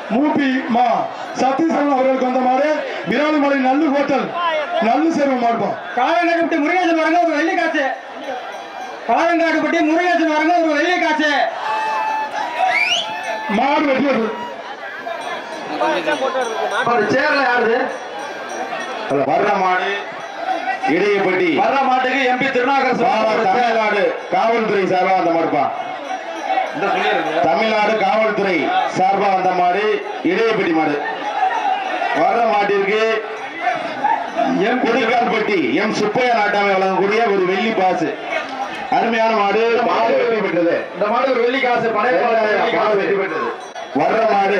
மூப்பி மா சத்தீஸ்வரன் அவர்களுக்கு வந்த மாடு விராலிமலை நல்லு ஹோட்டல் நல்லு சேர்வு மாடுப்போம் காலங்காட்டுப்பட்டி முருகேசன் வரங்க ஒரு வெள்ளி காசு காலங்காட்டுப்பட்டி முருகேசன் வரங்க ஒரு வெள்ளி காசு மாடு வெட்டி வருது சேர்ல யாருது வர்ற மாடு இடையப்பட்டி வர்ற மாட்டுக்கு எம்பி திருநாகர் தமிழ்நாடு காவல்துறை சார்பா அந்த மாடுப்பா தமிழ்நாடு காவல்துறை சார்பா வந்த மாடு இடையப்பட்டி மாடு வர்ற மாட்டிற்கு எம் குடிக்கால்பட்டி எம் சுப்பையா நாட்டாமை வழங்கக்கூடிய ஒரு வெள்ளி பாசு அருமையான மாடு மாடு வெற்றி பெற்றது இந்த மாடு ஒரு வெள்ளி காசு மாடு வெற்றி பெற்றது வர்ற மாடு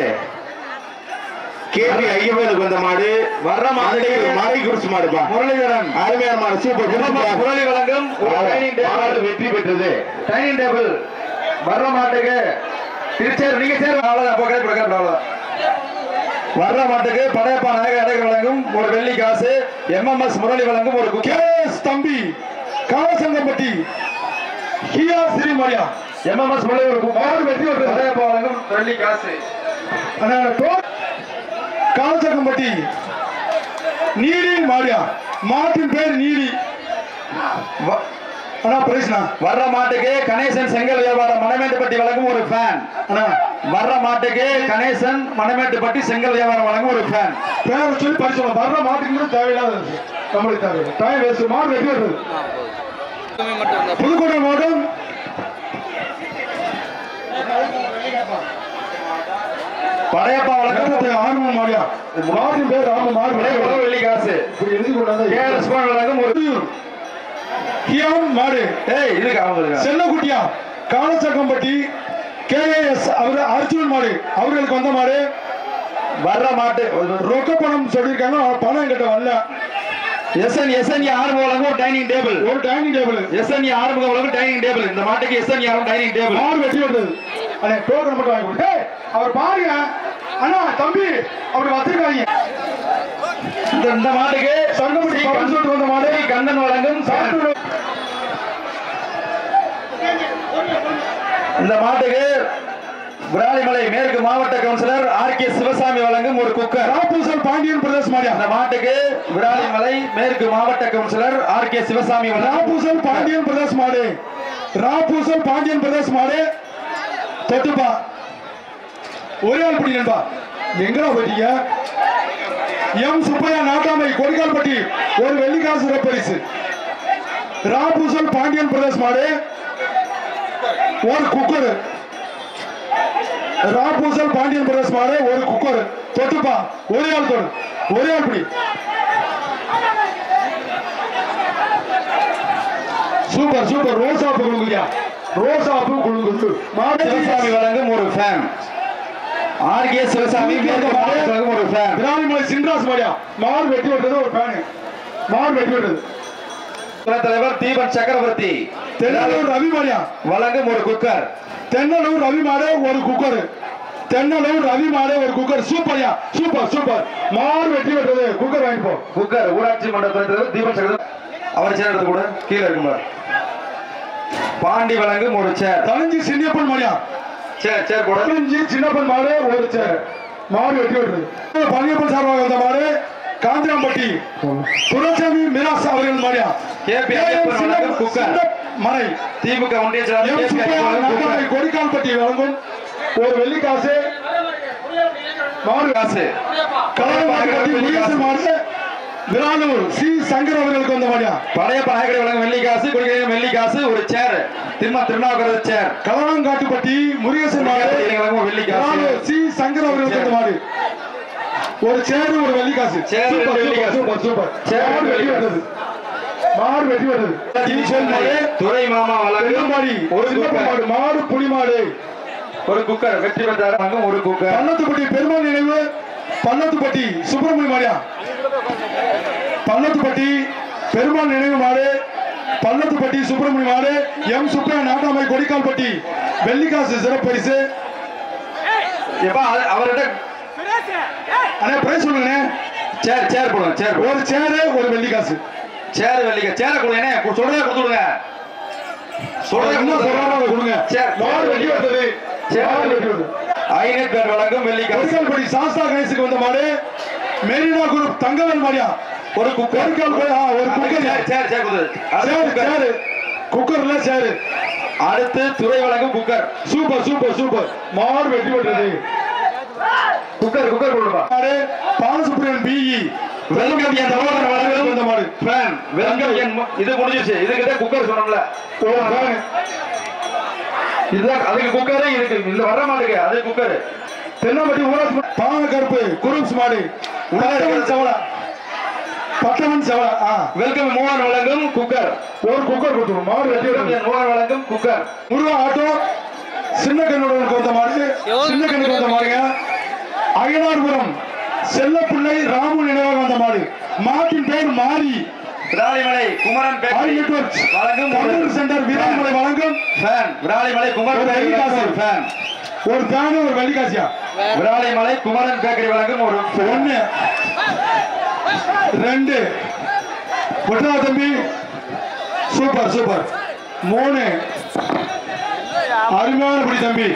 கேபி ஐயவேலுக்கு வந்த மாடு வர்ற மாடு மாடி குடிச்சு மாடுப்பா முரளிதரன் அருமையான மாடு சூப்பர் குடிச்சு முரளி வழங்கும் ஒரு டைனிங் மாடு டேபிள் வெற்றி பெற்றது டைனிங் டேபிள் வர்ற மாட்டுக்கு திருச்சேர் நீங்க சேர் அவ்வளவுதான் போக கொடுக்க அவ்வளவுதான் வர்ற மாட்டுக்கு படையப்பா நாயக அடைகள் வழங்கும் ஒரு வெள்ளி காசு எம்எம்எஸ் முரளி வழங்கும் ஒரு குக்கி கேஎஸ் தம்பி காலசங்கம்பட்டி ஹியா சிறிமரியா எம்எம்எஸ் முரளி ஒரு மாடு வெற்றி ஒரு படையப்பா வழங்கும் வெள்ளி காசு காலசங்கம்பட்டி நீலி மாடியா மாட்டின் பேர் நீலி வ- அண்ணா பிரைஸ்ண்ணா வர்ற மாட்டுக்கு கணேசன் செங்கல் வியாபாரம் மணமேட்டுப்பட்டி வழங்கும் ஒரு ஃபேன் அண்ணா வர்ற மாட்டுக்கு கணேசன் மணமேட்டுப்பட்டி செங்கல் வியாபாரம் வழங்கும் ஒரு ஃபேன் பேரை சொல்லி பரிசு வர்ற மாட்டுக்கு கூட தேவையில்லாத நம்மளுக்கு தேவை டைம் வேஸ்ட் மாடு வெட்டி வருது புதுக்கோட்டை மாவட்டம் படையப்பா வழங்கும் பக்கத்து ஆர்வம் மாடியா மாட்டின் பேர் ஆர்வம் மாடு படையப்பா வெட்டி வெள்ளி காசு இப்படி எழுதி கொண்டாந்து கேஎஸ் வழங்கும் ஒரு ஹியாம் மாடு ஏய் இதுக்கு அவங்க செல்லக்குட்டியா காலச்சக்கம்பட்டி கேஏஎஸ் அவர் அர்ஜுன் மாடு அவர்களுக்கு வந்த மாடு வர்ற மாட்டு ரொக்க பணம் சொல்லியிருக்காங்க ஆனா பணம் என்கிட்ட வரல எஸ்என் எஸ்என் ஆறுமுக வழங்கும் ஒரு டைனிங் டேபிள் ஒரு டைனிங் டேபிள் எஸ்என் ஆறுமுக வழங்கும் டைனிங் டேபிள் இந்த மாட்டுக்கு எஸ்என் ஆறும் டைனிங் டேபிள் மாடு வெட்டி வந்தது அண்ணே டோக்கன் மட்டும் வாங்கி கொடுத்து அவர் பாருங்க அண்ணா தம்பி அப்படி வச்சிருக்காங்க இந்த இந்த மாட்டுக்கு சங்கமட்டி பவன் சொல்லிட்டு வந்த மாடு கந்தன் வழங்கும் சாத்தூர் இந்த மாட்டுக்கு விராலிமலை மேற்கு மாவட்ட கவுன்சிலர் ஆர் கே சிவசாமி வழங்கும் ஒரு குக்கர் ராப்பூசல் பாண்டியன் பிரதேஷ் மாடியா இந்த மாட்டுக்கு விராலிமலை மேற்கு மாவட்ட கவுன்சிலர் ஆர் கே சிவசாமி வழங்கும் ராப்பூசல் பாண்டியன் பிரதேஷ் மாடு ராப்பூசல் பாண்டியன் பிரதேஷ் மாடு தொட்டுப்பா ஒரே ஆள் பிடி நண்பா எங்கடா போயிட்டீங்க எம் சுப்பையா நாட்டாமை கொடிக்கால்பட்டி ஒரு வெள்ளிக்காசு சிறப்பரிசு ராபூசல் பாண்டியன் பிரதேஷ் மாடு ஒரு குக்கர் ராபூசல் பாண்டியன் பிரதேஷ் மாடு ஒரு குக்கர் தொட்டுப்பா ஒரே ஆள் தொடு ஒரே ஆள் பிடி சூப்பர் சூப்பர் ரோஸ் ஆப்பு கொடுங்கய்யா ரோஸ் ஆப்பு கொடுங்க மாடு சிவசாமி வழங்கும் ஒரு ஃபேன் ஆர் கே சிவசாமி மேற்கு மாவட்ட வழங்கும் ஒரு ஃபேன் விராலிமலை சின்ராஸ் மாடியா மாடு வெட்டி விட்டது ஒரு ஃபேனு மாடு வெட்டி விட்டது தலைவர் தீபன் சக்கரவர்த்தி தென்னலூர் ரவி மாடியா வழங்கும் ஒரு குக்கர் தென்னலூர் ரவி மாடு ஒரு குக்கர் தென்னலூர் ரவி மாடு ஒரு குக்கர் சூப்பர்யா சூப்பர் சூப்பர் மாடு வெட்டி விட்டது குக்கர் வாங்கிப்போ குக்கர் ஊராட்சி மன்ற துணைத் தலைவர் தீபன் சக்கரவர்த்தி அவர் சேர் எடுத்து கூட கீழே இருக்கும் பாரு. பாண்டி வழங்கும் ஒரு சேர் தனஞ்சி சின்னியப்பன் மாடியா சேர் சேர் கூட பதினஞ்சு சின்னப்பன் மாடு ஒரு சேர் மாடு வெட்டி விட்டது பழனியப்பன் சார்பாக வந்த மாடு காந்திராம்பட்டி துரசாமி மிராஸ் அவர்கள் மாடியா கேபி ஐயப்பன் வழங்கும் குக்கர் மறை திமுக ஒன்றிய எம் செயலாளர் கேபி சுப்பையா ஐயப்பன் வழங்கும் நாட்டாமை குக்கர். கொடிக்கால்பட்டி வழங்கும் ஒரு வெள்ளிக்காசு மாடு காசு கலைவாணிபட்டி முருகேசன் மாடு விராலூர் சி சங்கர் அவர்களுக்கு வந்த மாடியா பழையப்ப நாயக்கரை வழங்கும் வெள்ளி காசு குடிக்கிறவங்க வெள்ளி காசு ஒரு சேர் திரும்ப திருநாவுக்கரசு சேர் கலவரங்காட்டுப்பட்டி முருகேசன் மாடு வழங்கும் ஒரு வெள்ளி காசு விராலூர் சி சங்கர் அவர்களுக்கு வந்த மாடு ஒரு சேரு ஒரு வெள்ளிக்காசு சேர், சூப்பர், ரெண்டு வெள்ளிக்காசு. சூப்பர் சூப்பர் சேர், மாடு வெட்டி வெள்ளிக்காசு. வந்தது மாடு வெட்டி வந்தது டிவிஷன் மாடு துறை மாமா வழங்கும் வெள்ளமாடி ஒரு சின்னப்ப குக்கர் மாடு மாடு புலி மாடு ஒரு குக்கர் வெற்றி பெற்றார் வழங்கும் ஒரு குக்கர் பள்ளத்துப்பட்டி பெருமாள் நினைவு பள்ளத்துப்பட்டி சுப்பிரமணிய மாடியா பள்ளத்துப்பட்டி பெருமாள் நினைவு மாடு பள்ளத்துப்பட்டி சுப்பிரமணிய மாடு எம் சுப்பையா நாட்டாமை கொடிக்கால்பட்டி வெள்ளிக்காசு சிறப்பரிசு எப்பா அது- அவர்கிட்ட அண்ணே பிரைஸ் சொல்லுங்கண்ணே சேர் சேர் போடுங்க சேர் போடுங்க. ஒரு சேரு ஒரு வெள்ளிக்காசு சேர் வெள்ளிக்க சேரை கொடுங்க சொல்றதே கொடுத்துடுங்க சொல்றதே என்ன சொல்றாரோ அதை கொடுங்க சேர் மாடு வெட்டி வந்தது சேர் மாடு வெட்டி வந்தது ஐநெட் பேர் வழங்கும் வெள்ளி காசு கொடிக்கால்படி சாஸ்தா கணேசுக்கு வந்த மாடு மெரினா குரூப் தங்கவேல் மாடியா ஒரு குக்கர் கொடிக்கால்படி ஆ, ஒரு குக்கர் சேர் சேர் சேர் குதிரை. அது சேரு குக்கர். சேரு குக்கர்ல சேரு அடுத்து துறை வழங்கும் குக்கர் சூப்பர் சூப்பர் சூப்பர் மாடு வெற்றி பெற்றது குக்கர் குக்கர் கொடுப்பா மாடு பாலசுப்ரமணியன் பிஇ வெல்கம் என் சகோதரன் வழங்கும் வந்த மாடு ஃபேன் வெல்கம் என் மு- இது முடிஞ்சிச்சு இதுக்கு தான் குக்கர் சொன்னோம்ல ஒரு fan. இதுதான் அதுக்கு குக்கரே இதுக்கு இந்த வர மாட்டுக்கு அது குக்கர் தென்னாம்பட்டி ஊராட்சி மன்ற- பான கருப்பு குரூப்ஸ் மாடு பட்டவன் செவலா பட்டவன் செவலா ஆ வெல்கம் மோகன் வழங்கும் குக்கர் ஒரு குக்கர் கொடுத்துருவோம் மாடு வெற்றி வெல்கம் பெற்றது என் மோகன் வழங்கும் குக்கர் முருகா ஆட்டோ சின்ன கண்ணுடனுக்கு வந்த மாடு சின்ன கண்ணுக்கு வந்த மாடுங்க அயனார்புரம் செல்லப்பிள்ளை ராமு நினைவாக வந்த மாடு மாட்டின் பேர் Mari Viralimalai Kumaran all bakery networks வழங்கும் ஒரு கம்ப்யூட்டர் சென்டர் வீராமலை வழங்கும் ஃபேன் விராலிமலை குமரன் ஒரு பேக்கரி வெள்ளிக்காசு. வழங்கும் ஒரு ஃபேன் ஒரு ஃபேனு ஒரு வெள்ளிக்காசியா விராலிமலை குமரன் பேக்கரி வழங்கும் ஒரு ஒண்ணு ரெண்டு விட்டா தம்பி சூப்பர் சூப்பர் மூணு அருமையான பிடி தம்பி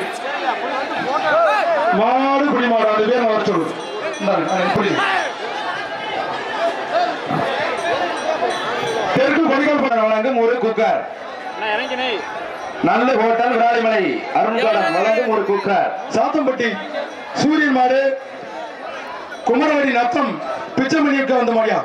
மாடு பிடி மாடு அது பேர் வர சொல்லு இந்தாங்க, அது பிடி தெற்கு கொடிகள் குமரன் வழங்கும் ஒரு குக்கர் நல்ல ஹோட்டல் விராலிமலை அருண்காலம் வழங்கும் ஒரு குக்கர் சாத்தம்பட்டி சூரியன் மாடு குமரவடி நத்தம் பிச்சைமணிக்கு வந்த மாடியா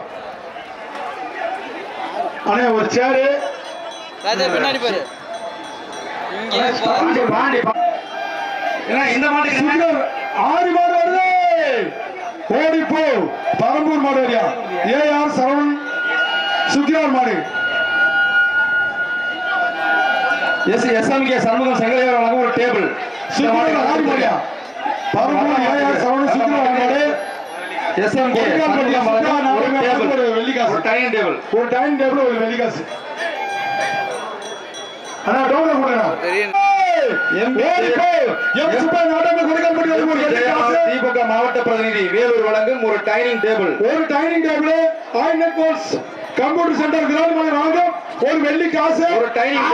அண்ணே ஒரு சேரு ராஜா பின்னாடி பாரு இங்கே பா- பாண்டி பாண்டி பா- என்ன இந்த மாட்டுக்கு என்ன? சுந்தர் ஆறு மாடு வருது ஓடிப்போ பரம்பூர் மாடு வரியா ஏஆர் சரவணன் சுத்தியார் மாடு எஸ் எஸ்எம்கே சண்முகம் செங்கலையார் வழங்கும் ஒரு டேபிள் சுத்தியார் ஆறு மாடியா பரம்பூர் ஏஆர் சரவணன் சுத்தியார் மாடு எஸ்எம்கே கொடிக்கால்பட்டி சண்முகம் சுத்தியார் வழங்கும் ஒரு நாடு டேபிள் ஒரு வெள்ளிக்காசு ஒரு டைனிங் டேபிள் ஒரு டைம் டேபிள் ஒரு வெள்ளிக்காசு அண்ணா டோல போடுங்க தெரியும் திமுக மாவட்ட பிரதிநிதி வேலூர் வழங்கும் ஒரு டைனிங் டேபிள் ஒரு டைனிங் டேபிள் ஆயிரம் கோர்ஸ் கம்ப்யூட்டர் சென்டர் கிராம வாங்கும் ஒரு வெள்ளி காசு ஒரு dining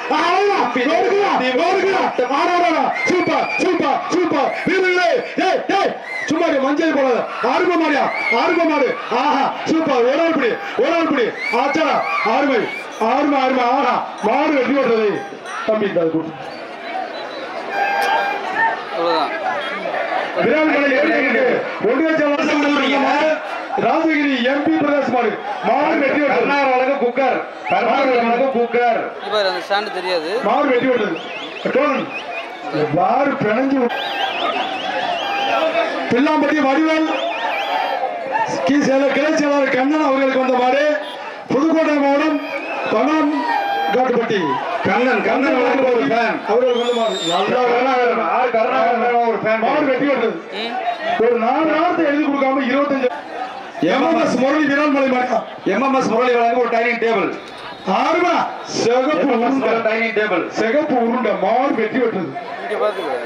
table. Super super super வீரர்களே ஏய் ஏய் சும்மா இரு, மஞ்சள் போடாத ஆர்வ மாடியா ஆர்வ மாடு ஆஹா சூப்பர் ஒரு ஆள் பிடி ஒரு ஆள் பிடி ஆச்சாரா ஆர்மை ஆர்மை ஆர்மை ஆஹா மாடு வெட்டி விடுறது தம்பி இந்த கூட்டு அவ்வளவுதான் விராமலை ஏறிட்டு ஒன்றிய செயலாளர் ராஜகிரி எம்பி பிரதேஷ் மாடு மாடு வெட்டி விடுறது கர்நாடக வழங்கும் குக்கர் கர்நாடக வழங்கும் குக்கர் இங்க பாரு அந்த ஸ்டாண்டு தெரியாது மாடு வெட்டி விடுறது டோன் வாரு பிணைஞ்சு விடு. பில்லாம்பட்டி வடிவேல் கி செயலர் கிளை செயலாளர் கண்ணன் அவர்களுக்கு வந்த மாடு புதுக்கோட்டை மாவட்டம் பணம் காட்டுப்பட்டி கண்ணன் கண்ணன் வழங்கும் ஒரு ஃபேன் அவர்களுக்கு வந்த மாடு நல்லா கருணாகரன் ஆர் கருணாகரன் ஒரு ஃபேன் மாடு வெட்டி விடுறது ம் ஒரு நாலு நாளத்தை எழுதி கொடுக்காம இருபத்தஞ்சு எம்எம்எஸ் முரளி வீரான்மலை மாடியா எம்எம்எஸ் முரளி வழங்கும் ஒரு டைனிங் டேபிள் ஆறுமா சிகப்பு உருண்டை டைனிங் டேபிள் சிகப்பு உருண்டை மாடு வெட்டி விட்டுறது இங்க பாத்துக்க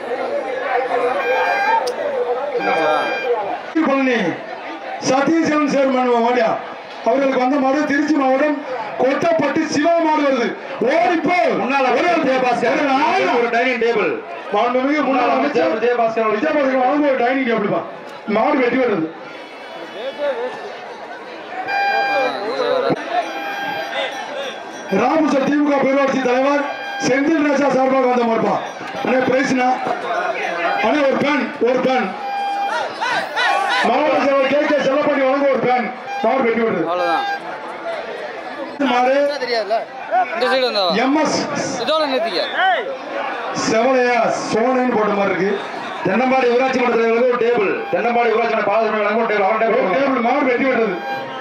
பழனி சதீசன் சேர்மன் மாடியா அவர்களுக்கு வந்த மாடு திருச்சி மாவட்டம் கொட்டப்பட்டு சிவா மாடு வருது ஓடிப்போ முன்னாள் அமைச்சர் விஜயபாஸ்கர் ஒரு டைனிங் டேபிள் மாண்புமிகு முன்னாள் அமைச்சர் விஜயபாஸ்கர் விஜயபாஸ்கர் வழங்க ஒரு டைனிங் டேபிள்ப்பா மாடு வெட்டி வருது ராமசார் திமுக பேரூராட்சி தலைவர் செந்தில் ராஜா சார்பாக வந்த மாடுப்பா அண்ணே பிரைஸ்னா அண்ணே ஒரு பேன் ஒரு பேன் மாவட்ட செயலர் கே கே செல்லப்பட்டி வழங்க ஒரு பேன் மாடு வெட்டி வருது அவ்வளவுதான் மாடு தெரியாதுல்ல இந்த சைடு வந்தா எம்எஸ் இதோட நிறுத்திக்க செவலையா சோனைன்னு போட்ட மாதிரி இருக்கு தென்னம்பாடி ஊராட்சி மன்ற தலைவர்களுக்கு ஒரு டேபிள் தென்னம்பாடி ஊராட்சி மன்ற பாலசுமணி வழங்கும் ஒரு டேபிள் அவன் ஒரு டேபிள் டேபிள் மாடு வெட்டி விட்டது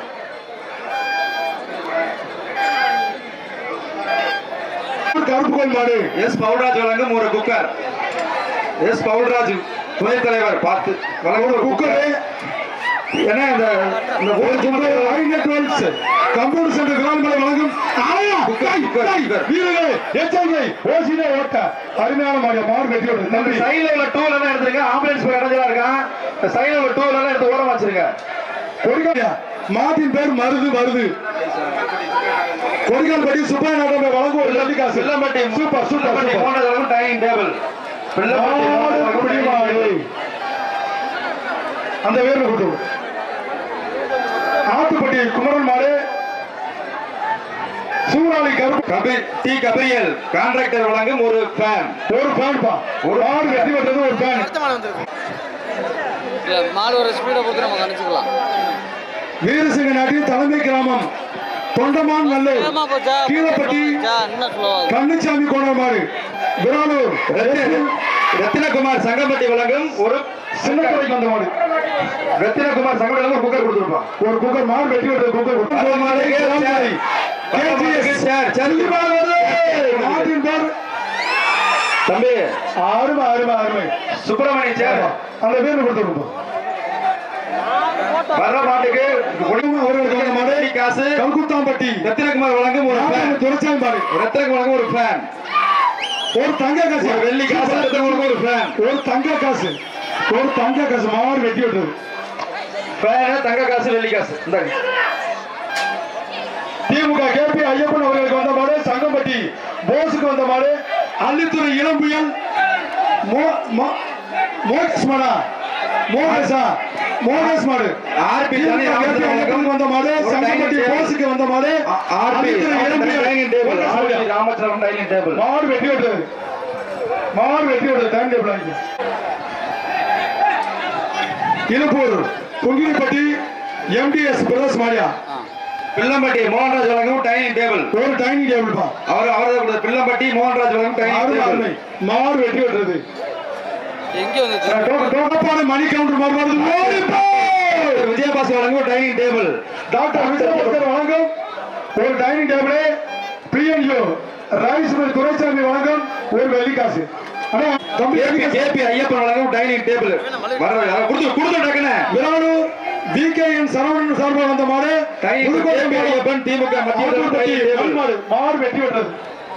கருப்பு கோல் மாடு எஸ் பவுல்ராஜ் வழங்கும் ஒரு குக்கர் எஸ் பவுல்ராஜ் துணைத் தலைவர் பார்த்து வழங்கும் ஒரு குக்கர் குக்கரு ஏன்னா இந்த இந்த ஒரு ஊராட்சி மன்ற குக்கர் ஐநெட் டுவெல்ஸ் கம்ப்யூட்டர் சென்டர் கிராமங்களை வழங்கும் ஆயா, குக்கர், டேய், குக்கர், டேய், குக்கர். வீரர்களே எச்சரிக்கை ஓசினே ஓட்ட அருமையான மாடு மாடு வெட்டி விடுது நம்ம நன்றி சைடுல உள்ள டூல் எல்லாம் எடுத்துருங்க ஆம்புலன்ஸ் போய் இடைஞ்சலா இருக்கான் சைடுல உள்ள டூல் எல்லாம் எடுத்து ஓரம் வச்சிருங்க கொடிக்காலியா மாட்டின் பேர் மருது வருது கொடிக்கால் படி சுப்பா நாட்டம் வழங்கும் ஒரு லட்சம் காசு Pillampatti super super Pillampatti super போன்ற டைனிங் டேபிள் பில்லம்பட்டி மாடு மோகன் குடி வழங்கும் மாடு அந்த வேர்ல கொடுத்து விடு. ஆத்துப்பட்டி குமரன் மாடு சூறாளி கருப்பு கபி டி கபிரியல் கான்ட்ராக்டர் வழங்கும் ஒரு ஃபேன் ஒரு ஃபேன் பா ஒரு ஆடு வெட்டி வெட்டது ஒரு ஃபேன் அடுத்த மாடு வந்துருக்கு இல்ல மாடு ஒரு ஸ்பீடை பொறுத்து நம்ம கணிச்சுக்கலாம் வீரசிங்க நாட்டின் தலைமை கிராமம் தொண்டமான் நல்லூர் வேகமா போச்சா கீழப்பட்டி போச்சா? இன்னும் ஸ்லோவாகும் கண்ணுச்சாமி கோணர் மாடு விராலூர் ரத்தின- ரத்தினகுமார் சங்கம்பட்டி வழங்கும் ஒரு சின்னத்துறைக்கு வந்த மாடு ரத்தினகுமார் சங்கம்பட்டி வழங்கும் குக்கர் கொடுத்துருப்பான் ஒரு குக்கர் மாடு வெட்டி வெட்டது குக்கர் மாடு, மாடு KGS. சேர், சேர். நாட்டின் பேர் தம்பி அருமை அருமை அருமை சுப்பிரமணிய சேர் அந்த பேர் கொடுத்து விடுப்போம் வர்ற மாட்டுக்கு அவர்களுக்கு வந்த மாடு மதுரை காசு கல்குத்தாம்பட்டி ரத்தினகுமார் வழங்கும் ஒரு ஃபேன் துரைச்சாமி மாடு ரத்தினகுமார் வழங்கும் ஒரு ஃபேன் ஒரு தங்க காசு ஒரு வெள்ளி காசு ரத்தினகுமார் ஒரு ஃபேன் ஒரு தங்க காசு ஒரு தங்க காசு மாடு வெட்டி விட்டது ஃபேன் தங்க காசு வெள்ளி காசு இந்தாங்க திமுக கேபி ஐயப்பன் அவர்களுக்கு வந்த மாடு சங்கம்பட்டி போஸுக்கு வந்த மாடு அள்ளித்துறை இளம்புயல் மோ- மோ- மோகேஷ் மாடா மோகேஷா மோகேஷ் மாடு ஆர்பி திமுக கேபி ஐயப்பனுக்கு வந்த மாடு சங்கம்பட்டி போஸுக்கு வந்த மாடு ஆர்பி அள்ளித்துறை இளம்புயல் டைனிங் டேபிள் மோகேஷ் ஆர்பி மாடு. ராமச்சந்திரன் டைனிங் டேபிள் மாடு வெட்டி விட்டது மாடு வெட்டி விட்டது டைம் டேபிள் வாங்கி இழுப்பூர் குங்கிரிப்பட்டி எம்டிஎஸ் பிரதர்ஸ் மாடியா ஆ. பிள்ளம்பட்டி மோகன்ராஜ் வழங்கும் டைனிங் டேபிள் ஒரு டைனிங் டேபிள் பா அவர் அவரது பிள்ளம்பட்டி மோகன்ராஜ் வழங்கும் டைனிங் அருமை டேபிள் அருமை மாடு வெட்டி விட்டது எங்க வந்துச்சு டோக்கப்பான மணி கவுண்டர் மாடு வருது ஓடி போ! விஜயபாஸ் வழங்கும் டைனிங் டேபிள் டாக்டர் விஜயபாஸ்கர் வழங்கும் ஒரு dining table P N U rice mill Duraisamy வழங்கும் ஒரு வெள்ளிக்காசு அண்ணா தம்பி கேபி கேபி ஐயப்பன் வழங்கும் டைனிங் டேபிள் வர வர கொடுத்து கொடுத்து டக்குனே விராலூர் விகேஎன் சரவணன் சார்பாக வந்த மாடு டைனிங் புதுக்கோட்டை கேபி மாடு. ஐயப்பன் திமுக மத்திய ஆத்தூர்பட்டி டைனிங் டேபிள் மாடு மாடு வெட்டி விட்டது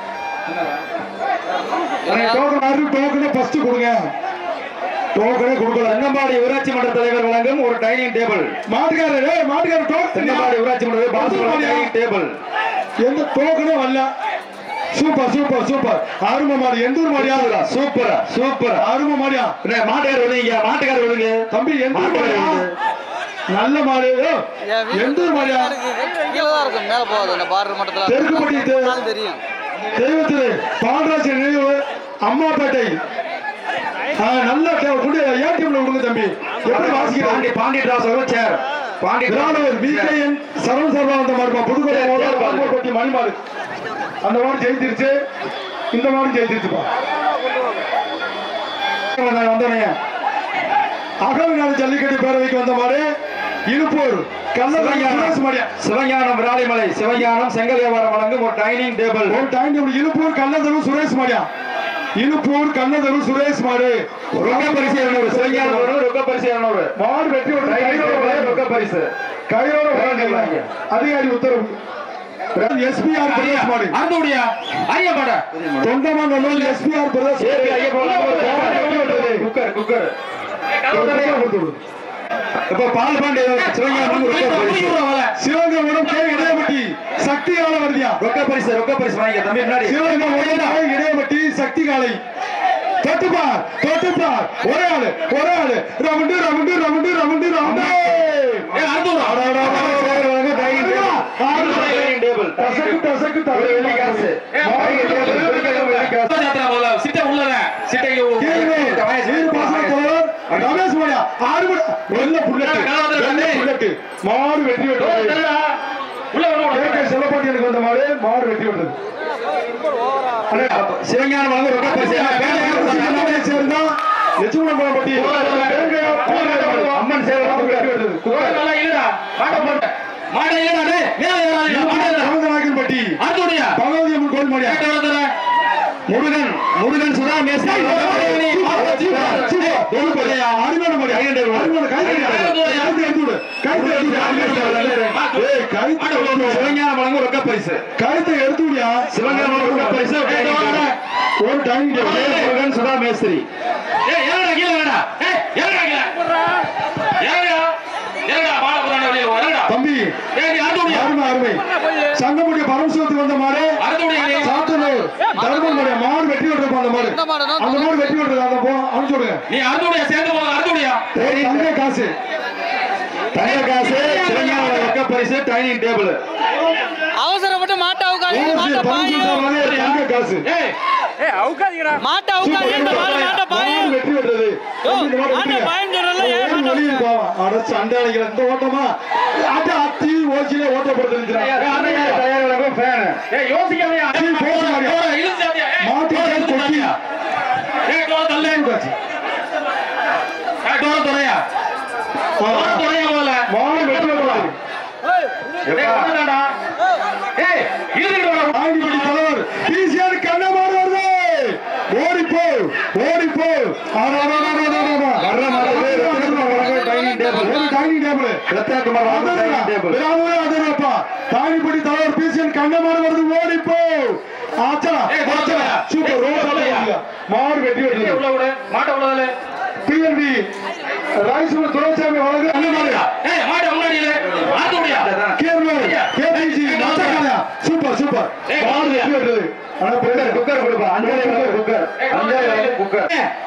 டோக்கன் ஆறு டோக்கனை ஃபர்ஸ்ட் கொடுங்க டோக்கனே கொடுக்கல தங்கம்பாடி ஊராட்சி மன்ற தலைவர் வழங்கும் ஒரு டைனிங் டேபிள் மாட்டுக்காரர் ஏய், மாட்டுக்காரர் டோக்கன் தங்கம்பாடி ஊராட்சி மன்ற தலைவர் பாஸ் வழங்கும் டைனிங் டேபிள் எந்த டோக்கனே வரல சூப்பர் சூப்பர் சூப்பர் அருமை மாடு எந்த ஊர் மாடியா சூப்பர் சூப்பர் அருமை மாடியா மாட்டுக்காரர் விடுங்க மாட்டுக்காரர் விடுங்க தம்பி எந்த ஊர் மாடியா நல்ல மாடு ஏய், எந்த ஊர் மாடியா கீழே தான் இருக்கும் மேல போகாது அந்த பார்டர் மட்டத்துல தெற்குப்பட்டி தெ- நாள் தெரியும் தெய்வத்திரு பாண்டராஜ நினைவு அம்மாப்பேட்டை ஆ, நல்ல டே- கொண்டு ஏடிஎம்ல விடுங்க தம்பி எப்படி வாசிக்கிறாங்க பாண்டி பாண்டி டிராஸ் வரும் சேர் பாண்டி விராலூர் விகேஎன் சரவண சர்மா வந்த மாடுப்பா புதுக்கோட்டை சரி, சரி, பாரு. மாவட்டம் மணி மாடு அந்த மாடு ஜெயிச்சிருச்சு இந்த மாடு ஜெயிச்சிருச்சுப்பா வந்தவனைய அகவிநாத ஜல்லிக்கட்டு பேரவைக்கு வந்த மாடு இழுப்பூர் கல்லூரி மாடியா சிவஞானம் விராலிமலை சிவஞானம் செங்கல் வியாபாரம் வழங்கும் ஒரு டைனிங் டேபிள் ஒரு டைம் டேபிள் இழுப்பூர் கல்லதரு சுரேஷ் மாடியா இழுப்பூர் கல்லதரு சுரேஷ் மாடு ரொக்க பரிசு இருநூறு சிவஞானம் வரும் ரொக்க பரிசு இருநூறு மாடு வெட்டி ஒரு டைனிங் டேபிள் ரொக்க பரிசு கையோட வழங்குறாங்க. அதிகாரி உத்தரவு எஸ்பிஆர் பிரதேஷ் மாடு அந்தோடியா ஐயப்பாட தொண்டமான் எஸ்பிஆர் பிரதேஷ் ஏபி ஐயப்பன் வழங்கும் ஒரு குக்கர், குக்கர் குக்கர் இப்ப பால் பாண்டி சிவஞானம் ரொக்க பரிசு சிவகங்கை கே இடையப்பட்டி சக்தி கால வருதியா ரொக்க பரிசு ரொக்க பரிசு வாங்கிக்க தம்பி முன்னாடி சிவகங்கை கே இடையப்பட்டி சக்தி காலை தொட்டுப்பார் தொட்டுப்பார் ஒரே ஆளு ஒரே ஆளு round round round round round dining table டசக்கு டசக்கு ஒரு வெள்ளி காசு டைனிங் டேபிள் வெள்ளி காசு ரமேஷ் மாடியா ஆறு மணி வெள்ள புல்லட்டு வெள்ளை புல்லட்டு மாடு வெற்றி விட்டது கேகே செல்லப்பாட்டி எனக்கு வந்த மாடு மாடு வெற்றி விட்டது சிவஞானம் வழங்கும் ரொக்க பரிசு அண்ணாமலை சேர்ந்தா லட்சுமணபுரப்பட்டி அம்மன் சேவை வெற்றி விட்டது பட்டி பகவதி அம்மன் கோயில் மாடியா முருகன் முருகன் சுதா மேசி அருமையான மாடி அருமையான கைது கைது எடுத்து விடு கைது எடுத்து விடு ஏய் கைது சிவஞானம் வழங்கும் ரொக்க பரிசு கழுத்தை எடுத்து விடியா சிவஞானம் வழங்கும் ரொக்க பரிசு ஒரு டைம் முருகன் சுதா மேஸ்திரி தம்பி அருமை அருமை சங்கமுடைய பரமசிவத்துக்கு வந்த மாடு சாத்தனூர் தர்மனுடைய மாடு வெட்டி விட்டுருப்போம் அந்த மாடு எந்த மாடுனா அந்த மாடு வெட்டி விட்டுருக்கு அந்த போ அனுப்பிச்சு விடுங்க நீ அறுதுடைய சேர்ந்து போங்க அறுதுடைய தங்க காசு தங்க காசு சிவஞான ரொக்க பரிசு டைனிங் டேபிள் அவசரப்பட்டு மாட்டை அவுக்காதீங்க ஓசி மாட்டை பரிசு பாயும் சாமானே தங்க காசு மாட்டை அவுக்காதீங்க இந்த மாடு மாட்டை பாயும் வெற்றி பெற்றது யோ, இந்த மாடு மாட்டை வெற்றி. பாயும் சொல்றல ஏன் ஓடி மாட்டை வெளியே அவுக்க? போவான். அட சண்டை அடிக்கிற இந்த ஓட்டமா அட அத்தி ஓசியிலே ஓட்டப்படுத்து தயார் வழங்கும் ஃபேன் மாட்டு கால் கொட்டி காசு. மாடு வெற்றி பெற்றது ஆண்டிபடி தலைவர் பிசிஆர் கண்ணமாடு வருது ஓடிப்போ ஓடிப்போ வர்ற மாட்டுக்கு ரத்தினகுமார் வழங்கும் dining table dining table Rathinakumar வழங்கும் டைனிங் டேபிள் தானிப்படி தலைவர் பிசிஎன் கண்ணமாடு வருது ஓடிப்போ ஆச்சா ஆச்சா சூப்பர் ரோட் மாடு வெற்றி பெற்றது பிஎன்பி ராயசூர் துரைசாமி வழங்கு கண்ணமாடு கேரளூர் கேபிஜி நாச்சக்காரா சூப்பர் சூப்பர் மாடு வெற்றி பெற்றது ஆனா பிரதர் குக்கர் கொடுப்பா அஞ்சாவது வழங்கும் குக்கர் அஞ்சாவது வழங்கும் குக்கர்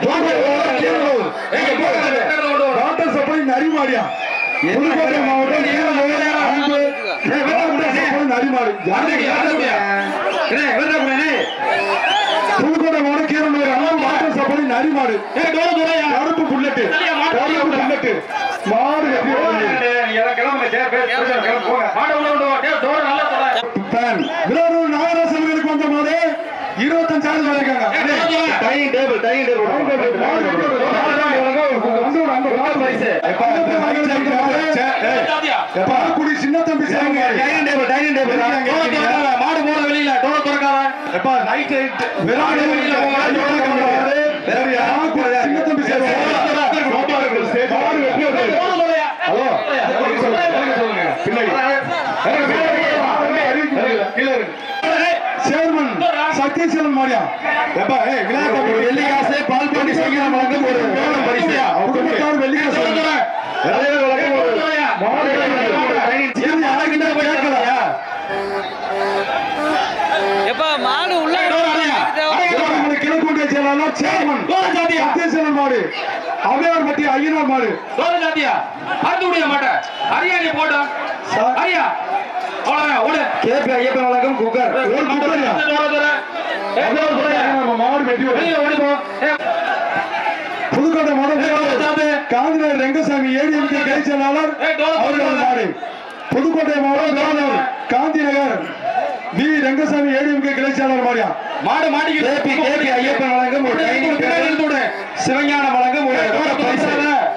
டாக்டர் சப்ளை நரிமாடியா புதுக்கோட்டை மாவட்டம் ஈரோடு அன்பு டாக்டர் சப்ளை நரிமாடு புதுக்கோட்டை மாவட்டம் கீரனூர் அன்பு டாக்டர் சப்ளை நரிமாடு கருப்பு புல்லட்டு கருப்பு புல்லட்டு மாடு ஃபேன் விரோதூர் நாகராசர்களுக்கு வந்த மாடு இருபத்தஞ்சாயிரம் வந்திருக்காங்க dining table dining table Palakkudi சின்ன தம்பி சேருங்க டைனிங் டேபிள் டைனிங் டேபிள் மாடு போற வெளியில டோர் திறக்காத எப்பா நைட் விராடு வெளியில சின்ன தம்பி சேருங்க ஹலோ சேர்மன் சத்யசீலன் மாடியா எப்பா ஏய் விநாயகர் வெள்ளி காசு பால் போட்டி செய்கிற வழங்கும் ஒரு வேலம் பரிசு குடும்பத்தார் வெள்ளி காசு அதே வழங்கும் ஒரு மாடு டைனிங் இது யாருக்கிட்ட போய் கேட்கலையா எப்பா மாடு உள்ள திருவண்ணாமலை கிழக்குண்டிய செயலாளர் சேர்மன் சத்யசீலன் மாடு அவையார் பட்டி ஐயனார் மாடு கேபி ஐயப்பன் வழங்கும் குக்கர் ஒரு குக்கரியா நம்ம மாடு வெட்டி விடும். புதுக்கோட்டை மாவட்டம் காந்திநகர் ரெங்கசாமி ஏடிஎம்கே கிளை செயலாளர் அவர்கள் மாடு புதுக்கோட்டை மாவட்டம் வேலூர் காந்தி நகர் வி ரெங்கசாமி ஏடிஎம்கே கிளை செயலாளர் மாடியா மாடு மாடி கேபி கேபி ஐயப்பன் வழங்கும் ஒரு டைனிங் டேபிள் சிவஞானம் வழங்கும் ஒரு ரொக்க பரிசு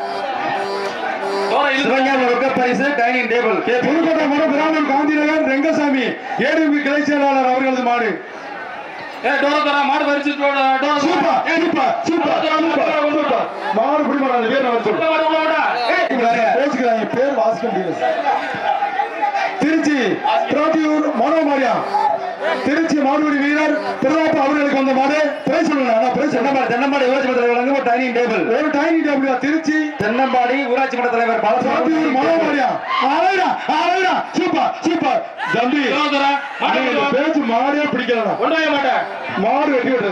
சிவஞானம் ரொக்க பரிசு டைனிங் டேபிள் கேபி புதுக்கோட்டை மாவட்டம் வேலூர் காந்தி நகர் ரெங்கசாமி ஏடிஎம்கே கிளை செயலாளர் அவர்களது மாடு மாடு super super super super super மாடு பிடி மாடு அந்த பேர் நான் சொல்லு பேசுகிறாங்க பேர் வாசிக்க முடியல திருச்சி திராட்டியூர் மனோமாரியா திருச்சி மாடுபிடி வீரர் பிரதாப் அவர்களுக்கு வந்த மாடு பிரைஸ் சொல்லுங்க அண்ணா பிரைஸ் தென்னம்பாடி தென்னம்பாடி ஊராட்சி மன்ற தலைவர் வழங்கும் ஒரு டைனிங் டேபிள் ஒரு டைனிங் டேபிள் திருச்சி தென்னம்பாடி ஊராட்சி மன்ற தலைவர் திராட்டியூர் பாலசுப்ரமணியம் மனோமாரியா அழகா அழகா சூப்பர் சூப்பர் தம்பி அண்ணே, இந்த பேச்சு மாடே பிடிக்கலடா மாடு வெட்டி விட்டது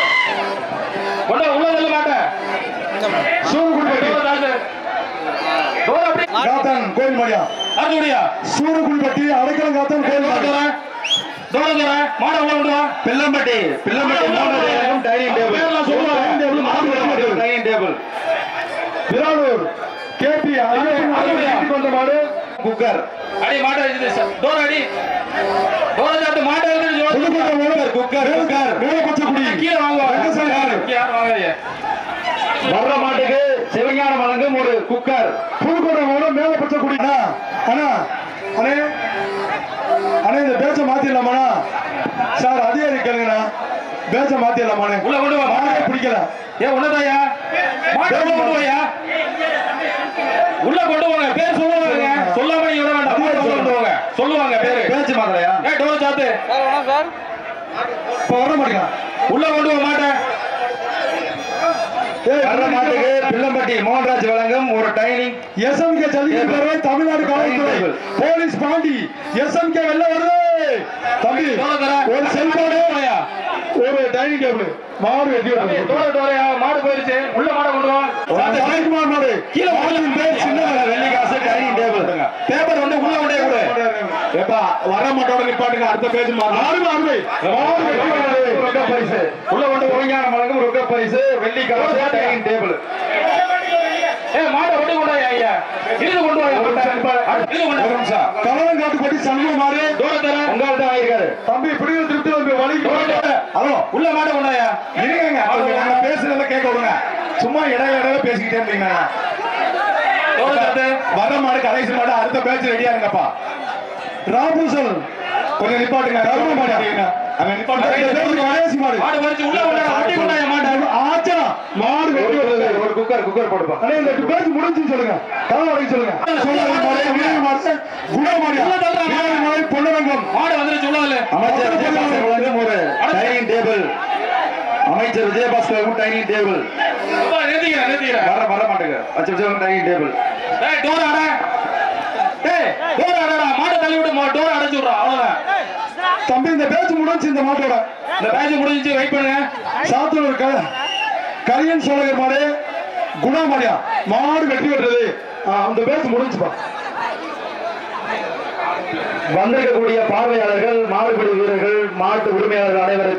சூரக்குடிப்பட்டி காத்தான் கோயில் மாடியா சூரக்குடிப்பட்டி அடைக்கலம் காத்தான் கோயில் மாடியா பில்லம்பட்டி பில்லம்பட்டி மூணாவது வழங்கும் டைனிங் டேபிள் பேர்லாம் சொல்லுவா. டைனிங் டேபிள், மாடு வெட்டி விட்டது. Dining table Viralur K P Ayyappan அவர்கள் வெட்டி கொண்ட மாடு குக்கர் புதுக்கோட்டை மாடு குக்கர் குக்கர் மேலப்பச்சக்குடி ரங்கசாமி வர்ற மாட்டுக்கு சிவஞானம் வழங்கும் ஒரு குக்கர் புதுக்கோட்டை மாடு மேலப்பச்சக்குடி அண்ணா அண்ணா அண்ணே அண்ணே இந்த பேச்ச மாத்திடலாமாண்ணா சார் அதிகாரி கேளுங்கண்ணா பேச்ச மாத்திடலாமாண்ணே உள்ள கொண்டு வா மாடே பிடிக்கல ஏ உள்ளதாயா மாட்டை உள்ள கொண்டு வாயா உள்ள கொண்டு வாங்க பேர் சொல்லுவாங்க சொல்லாம நீ விட வேண்டாம் மாட்டை உள்ள கொண்டு வாங்க சொல்லுவாங்க பேரு பேச்சு மாத்தலையா ஏ டோர் சாத்து சார் வணக்கம் சார் இப்ப வர மாட்டேங்கிறான் உள்ள கொண்டு வா மாட்டை வர்ற மாட்டுக்கு பிள்ளம்பட்டி மோகன்ராஜ் வழங்கும் ஒரு டைனிங் எஸ்எம்கே ஜல்லிக்கட்டு பேரவை தமிழ்நாடு காவல்துறை போலீஸ் பாண்டி எஸ்எம்கே வெளில வருது தம்பி ஒரு செல்போனு ஒரு டைனிங் டேபிள் மாடு வெட்டி விடுறது. டோர டோரையா மாடு போயிருச்சு உள்ள மாடை கொண்டு வா ஒரு சாய்குமார் மாடு கீழே வர மாட்டோட நிப்பாட்டுங்க அடுத்த பேஜ் அருமை அருமை ரொக்க பரிசு உள்ள கொண்டு ஒழுங்கான வழங்கும் ரொக்க பரிசு வெள்ளி காசு டைனிங் டேபிள் ஏ மாட்டை ஒட்டி கொண்டாயா ஐயா இருந்து கொண்டு வாங்க இருந்து கொண்டு ஒரு நிமிஷம் கலவரம் காட்டுப்பட்டி சண்முக மாறு உங்கள்ட்ட வாங்கியிருக்காரு தம்பி பிடிகள் திருப்தி வந்து வலிக்கு ஹலோ உள்ள மாட்டை கொண்டாயா இருங்க அவங்க நாங்க பேசுறத கேட்க விடுங்க சும்மா இடையில இடையில பேசிக்கிட்டே இருந்தீங்க வர மாடு கடைசி மாடு அடுத்த பேட்ச் ரெடியா இருங்கப்பா ராபூசல் கொஞ்சம் நிப்பாட்டுங்க கரும மாடு அங்க நிப்பாட்டுங்க கடைசி மாடு மாடு வரிச்சு உள்ள கொண்டாயா ஒட்டி கொண்டாயா மாட்டை ஆச்சா மாடு வெட்டி வருது ஒரு குக்கர் குக்கர் போடுப்பா அண்ணே இந்த பேட்ச் முடிஞ்சுன்னு சொல்லுங்க தலை வரைக்கும் சொல்லுங்க சொல்லுங்க மாடு வீரர் மாடு குணமாடி வீரர் மாடு பொன்னரங்கம் மாடு வந்துருச்சு உள்ள வரல அமைச்சர் விஜயபாஸ்கர் வழங்கும் ஒரு டைனிங் டேபிள் அமைச்சர் விஜயபாஸ்கர் வழங்கும் டைனிங் டேபிள் நிறுத்திக்கிறேன் நிறுத்திக்கிறேன் வர வர மாட்டேங்க வச்சு வச்சு டைனிங் டேபிள் டேய் டோர் அட டேய் டோர் அடடா மாடு தள்ளி விட்டு டோர் அடைச்சு விட்றா அவ்வளவுதான் தம்பி இந்த பேட்ச் முடிஞ்சு இந்த மாட்டோட இந்த பேட்ச் முடிஞ்சிச்சு வெயிட் பண்ணுங்க சாத்தூர் க கரியன் சோழகர் மாடு குணமாடியா மாடு வெட்டி விடுறது அந்த பேட்ச் முடிஞ்சுப்பா வந்திருக்கக்கூடிய பார்வையாளர்கள் மாடுபிடி வீரர்கள் மாட்டு உரிமையாளர்கள் அனைவரும்